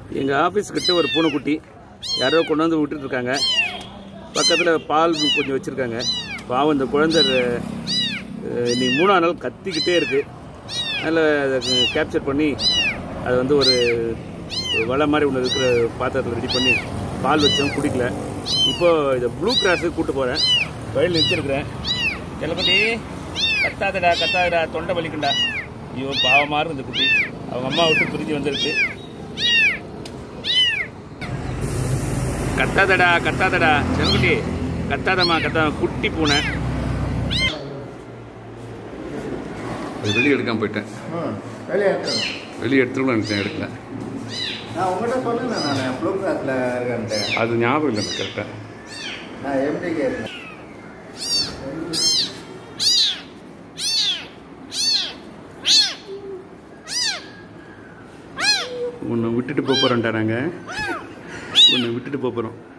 எங்கள் ஆஃபீஸ் கிட்ட ஒரு பூனைக்குட்டி யாரோ கொண்டு வந்து விட்டுட்டு இருக்காங்க பக்கத்தில் பால் கொஞ்சம் வச்சுருக்காங்க பாவம் இந்த குழந்தை அஹ், இன்னைக்கு மூணாவது நாள் கத்திக்கிட்டே இருக்குது அதில் அதை கேப்சர் பண்ணி அதை வந்து ஒரு ஒரு வலை மாதிரி ஒன்று இருக்கிற பாத்திரத்தில் ரெடி பண்ணி பால் வச்சோம் குடிக்கல இப்போ இதை ப்ளூ கிராஸுக்கு கூப்பிட்டு போகிறேன் வழியில் நிறுத்திருக்கிறேன் செல்லக்குட்டி கத்தாதடா கத்தாதடா தொண்டை வலிக்குண்டா ஐயோ பாவமாக இருக்கு இந்த குட்டி அவங்க அம்மா விட்டு பிரிஞ்சு வந்திருக்கு கத்தாதடா கத்தாதடா செல்குட்டி கத்தாதம்மா கத்தாத குட்டி பூனை அது வெளியே எடுக்காம போயிட்டேன் வெளியே எடுத்துருங்க வெளியே எடுத்துருக்கணும் நினச்சேன் எடுக்கல நான் உங்கள்கிட்ட சொன்னேன் நான் ப்ளூ கிளாஸில் இருக்கேன்ட்டு அது ஞாபகம் இல்லை எனக்கு கரெக்டாக நான் எம்டிக்கு இருக்கேன் உன்னை விட்டுட்டு போக போகிறோம்டா நாங்கள் உன்னை விட்டுட்டு போக போகிறோம்